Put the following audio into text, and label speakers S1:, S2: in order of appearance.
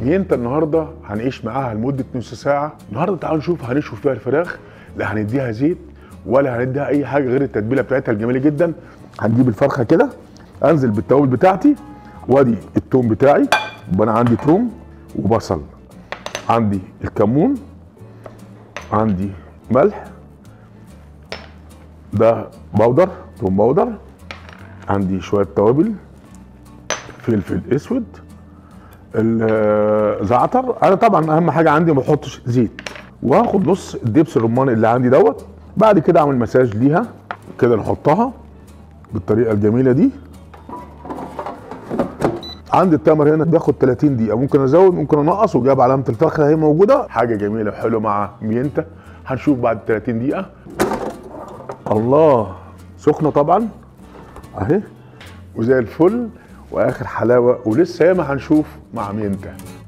S1: مينتا النهارده هنعيش معاها لمده نص ساعه النهارده تعالوا نشوف هنشوي فيها الفراخ لا هنديها زيت ولا هنديها اي حاجه غير التتبيله بتاعتها الجميله جدا هنجيب الفرخه كده انزل بالتوابل بتاعتي وادي التوم بتاعي يبقى انا عندي توم وبصل عندي الكمون عندي ملح ده بودر توم بودر عندي شويه توابل فلفل اسود الزعتر انا طبعا اهم حاجه عندي ما احطش زيت وهاخد نص الدبس الرمان اللي عندي دوت بعد كده اعمل مساج ليها كده نحطها بالطريقه الجميله دي عندي التمر هنا بياخد 30 دقيقه ممكن ازود ممكن انقص وجاب علامه الفخر اهي موجوده حاجه جميله وحلوه مع مينتا هنشوف بعد 30 دقيقه الله سخنه طبعا اهي وزي الفل واخر حلاوه ولسه ياما هنشوف مع مينتا